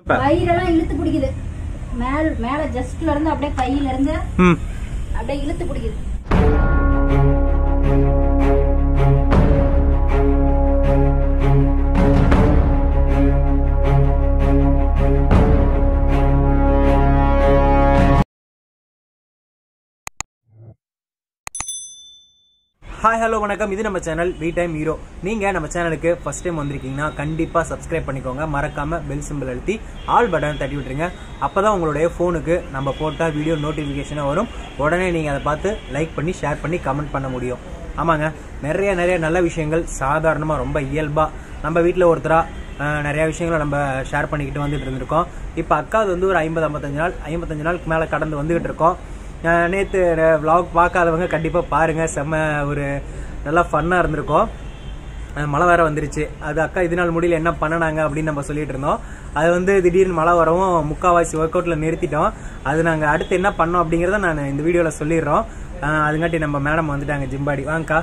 வயிறெல்லாம் இழுத்து பிடிக்குது மேல் மேல ஜஸ்ட்ல இருந்து அப்படியே கையில இருந்து ம் அப்படியே இழுத்து பிடிக்குது ஹாய் ஹலோ வணக்கம் இது நம்ம சேனல் வி டைம் ஹீரோ நீங்க நம்ம சேனலுக்கு ஃபர்ஸ்ட் டைம் வந்திருக்கீங்கன்னா கண்டிப்பா சப்ஸ்கிரைப் பண்ணிக்கோங்க மறக்காம பெல் சிம்பிள் அழுத்தி ஆல் பட்டன் தட்டி விட்டுருங்க அப்பதான் உங்களுடைய ஃபோனுக்கு நம்ம போட்ட வீடியோ நோட்டிஃபிகேஷனாக வரும் உடனே நீங்க அதை பார்த்து லைக் பண்ணி ஷேர் பண்ணி கமெண்ட் பண்ண முடியும் ஆமாங்க நிறைய நிறைய நல்ல விஷயங்கள் சாதாரணமா ரொம்ப இயல்பா நம்ம வீட்டில் ஒருத்தரா அஹ், நிறைய விஷயங்களை நம்ம ஷேர் பண்ணிக்கிட்டு வந்துட்டு இருந்திருக்கோம் இப்போ அக்காவது வந்து ஒரு ஐம்பது ஐம்பத்தஞ்சு நாள் ஐம்பத்தஞ்சு நாளுக்கு மேலே கடந்து வந்துகிட்டு இருக்கோம் அஹ் நேத்து vlog பார்க்காதவங்க கண்டிப்பா பாருங்க செம்ம ஒரு நல்லா ஃபன்னா இருந்திருக்கும் அஹ் மழை வேற வந்துருச்சு அது அக்கா இது நாள் முடியல என்ன பண்ணனாங்க அப்படின்னு நம்ம சொல்லிட்டு இருந்தோம் அது வந்து திடீர்னு மழை வரவும் முக்காவாசி ஒர்க் அவுட்ல நிறுத்திட்டோம் அது நாங்க அடுத்து என்ன பண்ணோம் அப்படிங்கறத நான் இந்த வீடியோல சொல்லிடுறோம் அஹ் அதுங்காட்டி நம்ம மேடம் வந்துட்டாங்க ஜிம்பாடி வாங்கக்கா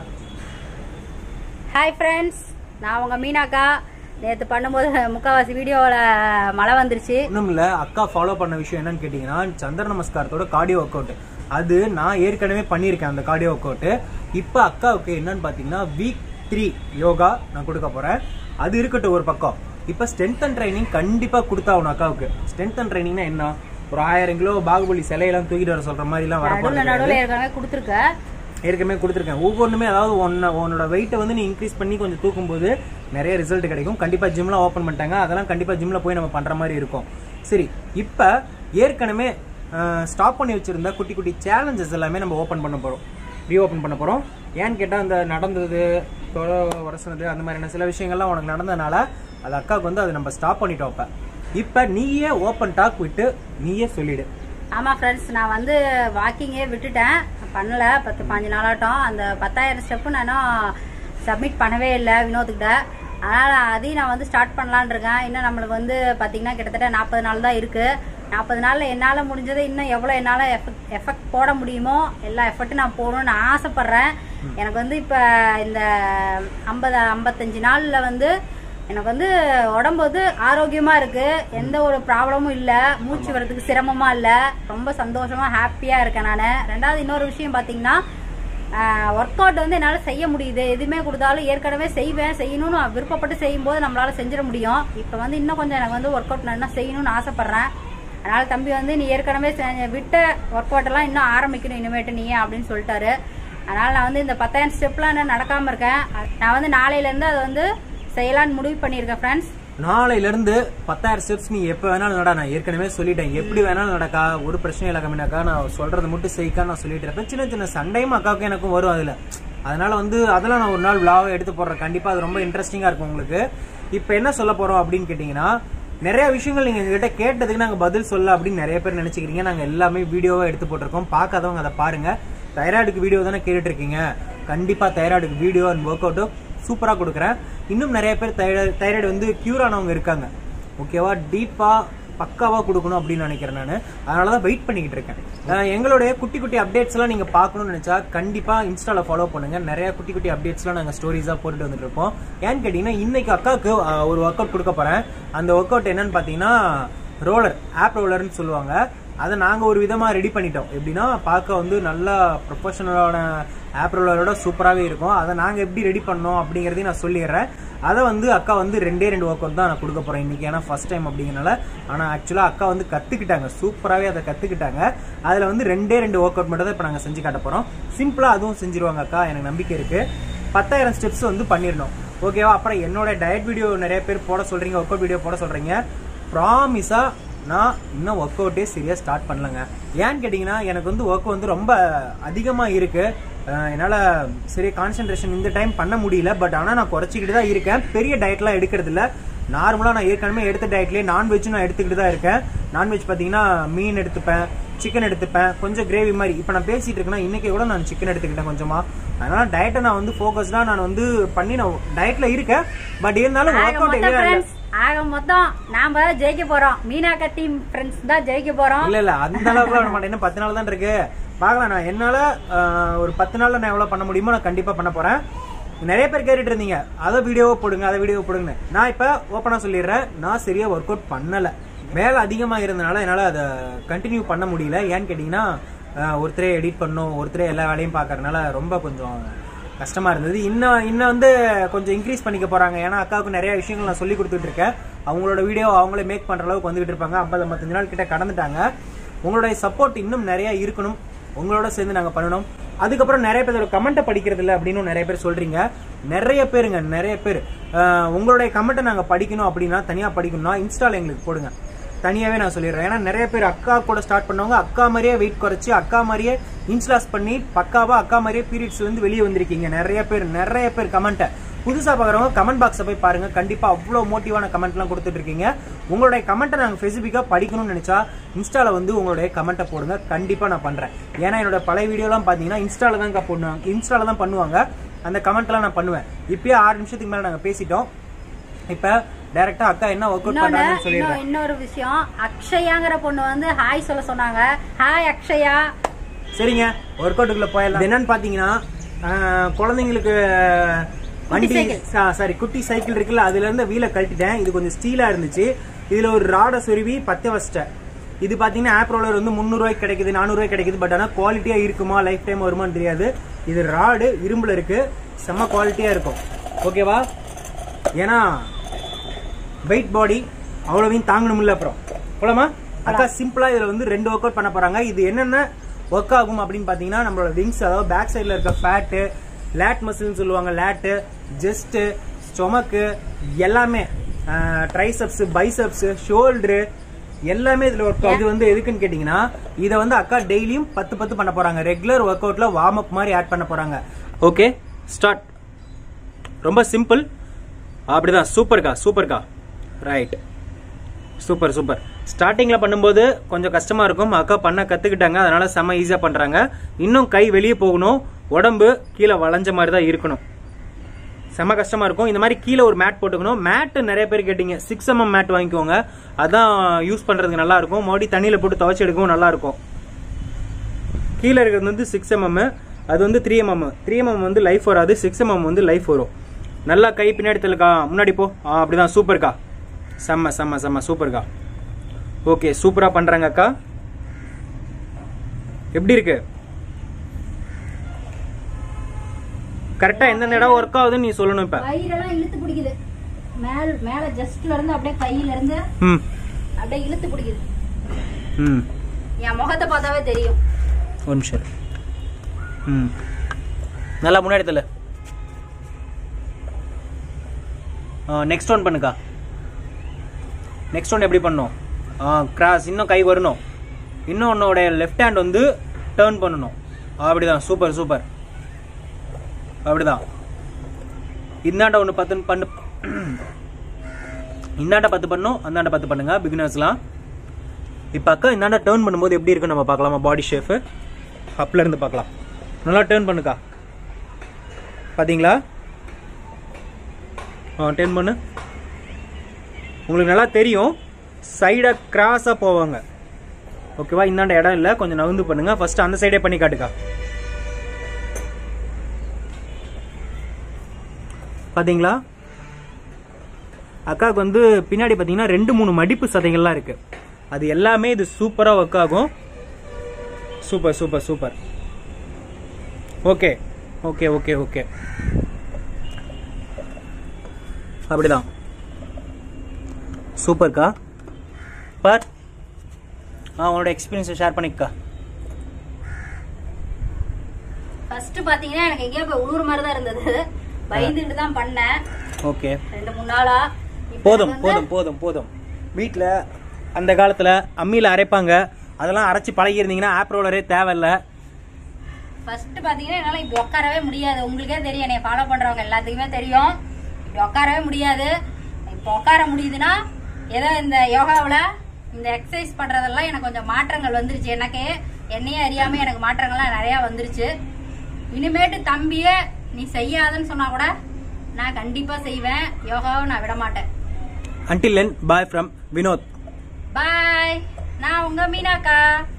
ஹாய் ஃப்ரெண்ட்ஸ் நான் உங்க மீனாக்கா நேத்து பண்ணும்போது முக்காவாசி வீடியோவில் மழை வந்துருச்சு ஒன்றும் இல்லை அக்கா ஃபாலோ பண்ண விஷயம் என்னன்னு கேட்டிங்கன்னா சந்திர நமஸ்காரத்தோட கார்டியோ ஒர்க் அவுட் அது நான் ஏற்கனவே பண்ணியிருக்கேன் அந்த கார்டியோ ஒர்க் அவுட் இப்போ அக்காவுக்கு என்னன்னு பார்த்தீங்கன்னா வீக் த்ரீ யோகா நான் கொடுக்க போகிறேன் அது இருக்கட்டும் ஒரு பக்கம் இப்போ ஸ்ட்ரென்த் அண்ட் ட்ரைனிங் கண்டிப்பாக கொடுத்தாகணும் அக்காவுக்கு ஸ்ட்ரென்த் அண்ட் ட்ரைனிங்னா என்ன ஒரு ஆயிரம் கிலோ பாகுபலி சிலையெல்லாம் தூக்கிட்டு வர சொல்ற மாதிரிலாம் நடுவில் வரப்போகிறது நடுவில் ஏற்கனவே கொடுத்துருக்க ஏற்கனவே கொடுத்துருக்கேன் ஒவ்வொன்றுமே அதாவது உன்ன உன்னோட வெயிட்டை வந்து நீ இன்க்ரீஸ் பண்ணி கொஞ்சம் தூக்கும்போது நிறைய ரிசல்ட் கிடைக்கும் கண்டிப்பாக ஜிம்லாம் ஓப்பன் பண்ணிட்டாங்க அதெல்லாம் கண்டிப்பாக ஜிம்ல போய் நம்ம பண்ணுற மாதிரி இருக்கும் சரி இப்போ ஏற்கனவே ஸ்டாப் பண்ணி வச்சிருந்த குட்டி குட்டி சேலஞ்சஸ் எல்லாமே நம்ம ஓப்பன் பண்ண போகிறோம் ரீஓப்பன் பண்ண போகிறோம் ஏன்னு கேட்டால் அந்த நடந்தது தொலை உரசுனது அந்த மாதிரியான சில விஷயங்கள்லாம் உனக்கு நடந்ததுனால அது அக்காவுக்கு வந்து அதை நம்ம ஸ்டாப் பண்ணிட்டோம் இப்போ இப்போ நீயே ஓப்பன் டாக் விட்டு நீயே சொல்லிடு ஆமா ஃப்ரெண்ட்ஸ் நான் வந்து வாக்கிங்கே விட்டுட்டேன் பண்ணல பத்து பாஞ்சு நாளாட்டம் அந்த பத்தாயிரம் ஸ்டெப்பு நான் இன்னும் சப்மிட் பண்ணவே இல்லை வினோத்துக்கிட்ட அதனால அதையும் நான் வந்து ஸ்டார்ட் பண்ணலான்னு இருக்கேன் இன்னும் நம்மளுக்கு வந்து பாத்தீங்கன்னா கிட்டத்தட்ட நாற்பது நாள் தான் இருக்கு நாற்பது நாள்ல என்னால முடிஞ்சதை இன்னும் எவ்வளவு என்னால எஃபெக்ட் எஃபெக்ட் போட முடியுமோ எல்லா எஃபெக்ட்டும் நான் போடணும்னு நான் ஆசைப்படுறேன் எனக்கு வந்து இப்ப இந்த ஐம்பது ஐம்பத்தஞ்சு நாள்ல வந்து எனக்கு வந்து உடம்பு வந்து ஆரோக்கியமா இருக்கு எந்த ஒரு ப்ராப்ளமும் இல்ல மூச்சு வரதுக்கு சிரமமா இல்ல ரொம்ப சந்தோஷமா ஹாப்பியா இருக்கேன் நான் ரெண்டாவது இன்னொரு விஷயம் பாத்தீங்கன்னா ஒர்க் அவுட் வந்து என்னால செய்ய முடியுது எதுவுமே கொடுத்தாலும் ஏற்கனவே செய்வேன் செய்யணும்னு விருப்பப்பட்டு செய்யும் போது நம்மளால செஞ்சிட முடியும் இப்ப வந்து இன்னும் கொஞ்சம் எனக்கு வந்து ஒர்க் அவுட் நான் இன்னும் செய்யணும்னு ஆசைப்படுறேன் அதனால தம்பி வந்து நீ ஏற்கனவே செஞ்ச- விட்ட ஒர்க் அவுட் எல்லாம் இன்னும் ஆரம்பிக்கணும் இனிமேட்டு நீ அப்படின்னு சொல்லிட்டாரு அதனால நான் வந்து இந்த பத்தாயிரம் ஸ்டெப்லாம் இன்னும் நடக்காம இருக்கேன் நான் வந்து நாளையில இருந்து அதை வந்து செய்யலாம்னு முடிவு பண்ணியிருக்கேன் ஃப்ரெண்ட்ஸ் நாளையில இருந்து பத்தாயிரம் ஸ்டெப்ஸ் நீ எப்ப வேணாலும் நட நான் ஏற்கனவே சொல்லிட்டேன் எப்படி வேணாலும் நடக்கா ஒரு பிரச்சனை இல்லை கம்மினாக்கா நான் சொல்றது மட்டும் செய்க்கா நான் சொல்லிட்டு இருப்பேன் சின்ன சின்ன சண்டையும் அக்காவுக்கும் எனக்கும் வரும் அதுல அதனால வந்து அதெல்லாம் நான் ஒரு நாள் விழாவை எடுத்து போடுறேன் கண்டிப்பா அது ரொம்ப இன்ட்ரெஸ்டிங்கா இருக்கும் உங்களுக்கு இப்ப என்ன சொல்ல போறோம் அப்படின்னு கேட்டீங்கன்னா நிறைய விஷயங்கள் நீங்க எங்ககிட்ட கேட்டதுக்கு நாங்க பதில் சொல்ல அப்படின்னு நிறைய பேர் நினைச்சுக்கிறீங்க நாங்க எல்லாமே வீடியோவா எடுத்து போட்டிருக்கோம் பார்க்காதவங்க அதை பாருங்க தைராய்டுக்கு வீடியோ தானே கேட்டுட்டு இருக்கீங்க கண்டிப்பா தைராய்டுக்கு வீடியோ அண்ட் ஒர்க் அவுட்டும் சூப்பரா கொடுக்குறேன் இன்னும் நிறைய பேர் தைராய்டு தைராய்டு வந்து கியூர் ஆனவங்க இருக்காங்க ஓகேவா டீப்பா பக்காவா கொடுக்கணும் அப்படின்னு நினைக்கிறேன் நான் அதனால தான் வெயிட் பண்ணிக்கிட்டு இருக்கேன் அஹ் எங்களுடைய குட்டி குட்டி அப்டேட்ஸ் எல்லாம் நீங்க பார்க்கணும்னு நினைச்சா கண்டிப்பா இன்ஸ்டால ஃபாலோ பண்ணுங்க நிறைய குட்டி குட்டி அப்டேட்ஸ்லாம் நாங்க ஸ்டோரிஸா போட்டுட்டு வந்துட்டு இருப்போம் ஏன்னு கேட்டீங்கன்னா இன்னைக்கு அக்காவுக்கு அஹ், ஒரு ஒர்க் அவுட் கொடுக்க போறேன் அந்த ஒர்க் அவுட் என்னன்னு பாத்தீங்கன்னா ரோலர் ஆப் ரோலர்னு சொல்லுவாங்க அதை நாங்க ஒரு விதமா ரெடி பண்ணிட்டோம் எப்படின்னா பார்க்க வந்து நல்லா ப்ரொஃபஷனலான ஆப் ரோலரோட சூப்பராகவே இருக்கும் அதை நாங்கள் எப்படி ரெடி பண்ணோம் அப்படிங்கிறதையும் நான் சொல்லிடுறேன் அதை வந்து அக்கா வந்து ரெண்டே ரெண்டு ஒர்க் அவுட் தான் நான் கொடுக்க போகிறேன் இன்னைக்கு ஏன்னா ஃபர்ஸ்ட் டைம் அப்படிங்கிறனால ஆனால் ஆக்சுவலாக அக்கா வந்து கற்றுக்கிட்டாங்க சூப்பராகவே அதை கற்றுக்கிட்டாங்க அதில் வந்து ரெண்டே ரெண்டு ஒர்க் அவுட் மட்டும் தான் இப்போ நாங்கள் செஞ்சு காட்ட போகிறோம் சிம்பிளாக அதுவும் செஞ்சிருவாங்க அக்கா எனக்கு நம்பிக்கை இருக்குது பத்தாயிரம் ஸ்டெப்ஸ் வந்து பண்ணிடணும் ஓகேவா அப்புறம் என்னோட டயட் வீடியோ நிறைய பேர் போட சொல்கிறீங்க ஒர்க் அவுட் வீடியோ போட சொல்கிறீங்க ப்ராமிஸாக நான் இன்னும் ஒர்க் அவுட்டே சரியாக ஸ்டார்ட் பண்ணலங்க ஏன்னு கேட்டிங்கன்னா எனக்கு வந்து ஒர்க் வந்து ரொம்ப அதிகமாக இருக்கு அஹ் என்னால் சரியா கான்சென்ட்ரேஷன் இந்த டைம் பண்ண முடியல பட் ஆனால் நான் குறைச்சிக்கிட்டு தான் இருக்கேன் பெரிய டயட்லாம் எடுக்கிறது இல்ல நார்மலாக நான் ஏற்கனவே எடுத்த டயட்லேயே நான்வெஜ்ஜும் நான் எடுத்துக்கிட்டு தான் இருக்கேன் நான்வெஜ் பார்த்தீங்கன்னா மீன் எடுத்துப்பேன் சிக்கன் எடுத்துப்பேன் கொஞ்சம் கிரேவி மாதிரி இப்போ நான் பேசிட்டு இருக்கேன்னா இன்னைக்கு கூட நான் சிக்கன் எடுத்துக்கிட்டேன் கொஞ்சமா அதனால டயட்டை நான் வந்து ஃபோக்கஸ்டாக நான் வந்து பண்ணி நான் டயட்ல இருக்கேன் பட் இருந்தாலும் ஆக ஒர்க் அவுட் மொத்தம் இல்லை ஃப்ரெண்ட்ஸ் ஆக மொத்தம் நாம ஜெயிக்க போறோம் மீனாக்கா டீம் ஃப்ரெண்ட்ஸ் தான் ஜெயிக்க போறோம் இல்ல இல்ல அந்த அளவுக்கு பண்ண மாட்டேன் இன்னும் பத்து நாள் தான் இருக்கு பார்க்கலாம் நான் என்னால ஆஹ், ஒரு பத்து நாள்ல நான் எவ்வளவு பண்ண முடியுமோ நான் கண்டிப்பா பண்ண போறேன் நிறைய பேர் கேட்டுட்டு இருந்தீங்க அதை வீடியோவை போடுங்க அதை வீடியோ போடுங்க நான் இப்ப ஓப்பனா சொல்லிடுறேன் நான் சரியா ஒர்க் அவுட் பண்ணல வேலை அதிகமாக இருந்தனால என்னால் அதை கண்டினியூ பண்ண முடியல ஏன்னு கேட்டிங்கன்னா அஹ், ஒருத்தரே எடிட் பண்ணும் ஒருத்தரே எல்லா வேலையும் பார்க்கறதுனால ரொம்ப கொஞ்சம் கஷ்டமா இருந்தது இன்னும் இன்னும் வந்து கொஞ்சம் இன்க்ரீஸ் பண்ணிக்க போறாங்க ஏன்னா அக்காவுக்கு நிறைய விஷயங்கள் நான் சொல்லி கொடுத்துட்டு இருக்கேன் அவங்களோட வீடியோ அவங்களே மேக் பண்ற அளவுக்கு வந்துகிட்டு இருப்பாங்க ஐம்பது ஐம்பத்தஞ்சு நாள் கிட்ட கடந்துட்டாங்க உங்களுடைய சப்போர்ட் இன்னும் நிறைய இருக்கணும் உங்களோட சேர்ந்து நாங்க பண்ணணும் அதுக்கப்புறம் நிறைய பேர் கமெண்ட்டை படிக்கிறது இல்லை அப்படின்னு நிறைய பேர் சொல்றீங்க நிறைய பேருங்க நிறைய பேர் அஹ், உங்களுடைய கமெண்ட்டை நாங்க படிக்கணும் அப்படின்னா தனியா படிக்கணும்னா இன்ஸ்டால எங்களுக்கு போடுங்க தனியாவே நான் சொல்லிடுறேன் ஏன்னா நிறைய பேர் அக்கா கூட ஸ்டார்ட் பண்ணவங்க அக்கா மாதிரியே வெயிட் குறைச்சி அக்கா மாதிரியே இன்ஸ்லாஸ் பண்ணி பக்காவா அக்கா மாதிரியே பீரியட்ஸ்ல இருந்து வெளியே வந்திருக்கீங்க நிறைய பேர் நிறைய பேர் கமெண்ட்டை புதுசா பாக்குறவங்க கமெண்ட் பாக்ஸை போய் பாருங்க கண்டிப்பா அவ்வளவு மோட்டிவான கமெண்ட் எல்லாம் கொடுத்துட்டு இருக்கீங்க உங்களுடைய கமெண்ட்டை நாங்க ஸ்பெசிபிக்கா படிக்கணும்னு நினைச்சா இன்ஸ்டால வந்து உங்களுடைய கமெண்ட்டை போடுங்க கண்டிப்பா நான் பண்றேன் ஏன்னா என்னோட பழைய வீடியோலாம் பாத்தீங்கன்னா இன்ஸ்டால தான் பண்ணுவாங்க இன்ஸ்டால தான் பண்ணுவாங்க அந்த கமெண்ட்லாம் நான் பண்ணுவேன் இப்பயே ஆறு நிமிஷத்துக்கு மேல நாங்க பேசிட்டோம் இப்ப டைரக்டா அக்கா என்ன ஒர்க் அவுட் இன்னொன்னு பண்றாங்கன்னு சொல்லிடுறேன் இன்னும் இன்னொரு விஷயம் அக்ஷயாங்கிற பொண்ணு வந்து ஹாய் சொல்ல சொன்னாங்க ஹாய் அக்ஷயா சரிங்க ஒர்க் அவுட்டுக்குள்ள போயிடலாம் இது என்னன்னு பாத்தீங்கன்னா ஆஹ், குழந்தைங்களுக்கு வண்டி சைக்கிள். சாரி குட்டி சைக்கிள் இருக்குல்ல அதுல இருந்து வீலை கழட்டிட்டேன் இது கொஞ்சம் ஸ்டீலா இருந்துச்சு இதுல ஒரு ராடை சொருவி பத்த வச்சிட்டேன் இது பாத்தீங்கன்னா ஆப் ரோலர் வந்து 300 ரூபாய்க்கு கிடைக்குது 400 ரூபாய்க்கு கிடைக்குது பட் ஆனா குவாலிட்டியா இருக்குமா லைஃப் டைம் வருமான்னு தெரியாது இது ராடு இரும்புல இருக்கு செம்ம குவாலிட்டியா இருக்கும் ஓகேவா ஏன்னா வெயிட் பாடி அவ்வளவையும் தாங்கணும்ல அப்புறம் போலாமா அக்கா சிம்பிளா இதுல வந்து ரெண்டு ஒர்க் அவுட் பண்ண போறாங்க இது என்னென்ன ஒர்க் ஆகும் அப்படின்னு பாத்தீங்கன்னா நம்மளோட விங்ஸ் அதாவது பேக் சைடுல இருக்க ஃபேட்டு லேட் மசில்னு சொல்லுவாங்க லேட்டு ஜெஸ்ட் ஸ்டொமக்கு எல்லாமே ட்ரைசப்ஸ் பைசப்ஸ் ஷோல்டரு எல்லாமே இதுல ஒர்க் இது வந்து எதுக்குன்னு கேட்டீங்கன்னா இதை வந்து அக்கா டெய்லியும் பத்து பத்து பண்ண போறாங்க ரெகுலர் ஒர்க் அவுட்ல வார்ம் அப் மாதிரி ஆட் பண்ண போறாங்க ஓகே ஸ்டார்ட் ரொம்ப சிம்பிள் அப்படிதான் சூப்பர்க்கா சூப்பர்க்கா ரைட் சூப்பர் சூப்பர் ஸ்டார்டிங்ல பண்ணும்போது கொஞ்சம் கஷ்டமா இருக்கும் அக்கா பண்ண கத்துக்கிட்டாங்க அதனால செம்ம ஈஸியா பண்றாங்க இன்னும் கை வெளியே போகணும் உடம்பு கீழே வளைஞ்ச மாதிரி தான் இருக்கணும் செம்ம கஷ்டமா இருக்கும் இந்த மாதிரி கீழே ஒரு மேட் போட்டுக்கணும் மேட் நிறைய பேர் கேட்டீங்க சிக்ஸ் எம்எம் மேட் வாங்கிக்கோங்க அதான் யூஸ் பண்றதுக்கு நல்லா இருக்கும் மறுபடியும் தண்ணியில போட்டு துவைச்சு எடுக்கவும் நல்லா இருக்கும் கீழே இருக்கிறது வந்து சிக்ஸ் எம்எம் அது வந்து த்ரீ எம்எம் த்ரீ எம்எம் வந்து லைஃப் வராது சிக்ஸ் எம்எம் வந்து லைஃப் வரும் நல்லா கை பின்னாடி தள்ளுக்கா முன்னாடி போ ஆ, அப்படிதான் சூப்பர்க்கா செம்ம செம்ம செம்ம சூப்பர்க்கா ஓகே சூப்பரா பண்றாங்க அக்கா எப்படி இருக்கு கரெக்டா எந்தெந்த இடம் ஒர்க் ஆகுதுன்னு நீ சொல்லணும் இப்ப வயிறெல்லாம் இழுத்து பிடிக்குது மேல் மேல ஜஸ்ட்ல இருந்து அப்படியே கையில இருந்து ம் அப்படியே இழுத்து பிடிக்குது ம் என் முகத்தை பார்த்தாவே தெரியும் ஒரு நிமிஷம் இரு. ம் நல்லா முன்னாடி தள்ள நெக்ஸ்ட் ஒன் பண்ணுக்கா நெக்ஸ்ட் ஒன் எப்படி பண்ணும் கிராஸ் இன்னும் கை வரணும் இன்னும் உன்னோட லெஃப்ட் ஹேண்ட் வந்து டேர்ன் பண்ணணும் அப்படிதான் சூப்பர் சூப்பர் அப்படிதான் இந்தாண்ட ஒன்று பத்து பண்ணு இந்தாண்ட பத்து பண்ணும் அந்தாண்ட பத்து பண்ணுங்க பிகினர்ஸ்லாம் இப்போ அக்கா இந்தாண்ட டேர்ன் பண்ணும்போது எப்படி இருக்கு நம்ம பார்க்கலாமா பாடி ஷேஃப் அப்ல இருந்து பார்க்கலாம் நல்லா டேர்ன் பண்ணுக்கா பாத்தீங்களா ஆ டேர்ன் பண்ணு உங்களுக்கு நல்லா தெரியும் சைடா கிராஸா போவாங்க ஓகேவா இந்தாண்ட இடம் இல்லை கொஞ்சம் நவுந்து பண்ணுங்க ஃபர்ஸ்ட் அந்த சைடே பண்ணி காட்டுக்கா பாத்தீங்களா அக்காவுக்கு வந்து பின்னாடி பாத்தீங்கன்னா ரெண்டு மூணு மடிப்பு சதைகள்லாம் இருக்கு அது எல்லாமே இது சூப்பரா ஒர்க் ஆகும் super super super okay okay okay okay அப்படிதான் சூப்பர்க்கா பார் ஆ உன்னோட எக்ஸ்பீரியன்ஸை ஷேர் பண்ணிக்கா ஃபர்ஸ்ட் பாத்தீங்கன்னா எனக்கு எங்கேயோ போய் உழுவுற மாதிரி தான் இருந்தது பயந்துட்டு தான் பண்ணேன் ஓகே ரெண்டு மூணு நாளா இப்ப போதும் எனக்கு வந்து போதும் போதும் போதும் வீட்டில் அந்த காலத்தில் அம்மியில் அரைப்பாங்க அதெல்லாம் அரைச்சி பழகியிருந்தீங்கன்னா ஆப் ரோலரே தேவையில்ல ஃபர்ஸ்ட் பாத்தீங்கன்னா என்னால இப்படி உட்காரவே முடியாது உங்களுக்கே தெரியும் என்னை ஃபாலோ பண்றவங்க எல்லாத்துக்குமே தெரியும் இப்படி உட்காரவே முடியாது இப்போ உட்கார முடியுதுன்னா ஏதோ இந்த யோகாவுல இந்த எக்ஸசைஸ் பண்றதெல்லாம் எனக்கு கொஞ்சம் மாற்றங்கள் வந்துருச்சு எனக்கு என்னையே அறியாம எனக்கு மாற்றங்கள்லாம் நிறைய வந்துருச்சு இனிமேட்டு தம்பியே நீ செய்யாதன்னு சொன்னா கூட நான் கண்டிப்பா செய்வேன் யோகாவை நான் விட மாட்டேன் அன்டில் லென் பாய் ஃப்ரம் வினோத் பாய் நான் உங்க மீனாக்கா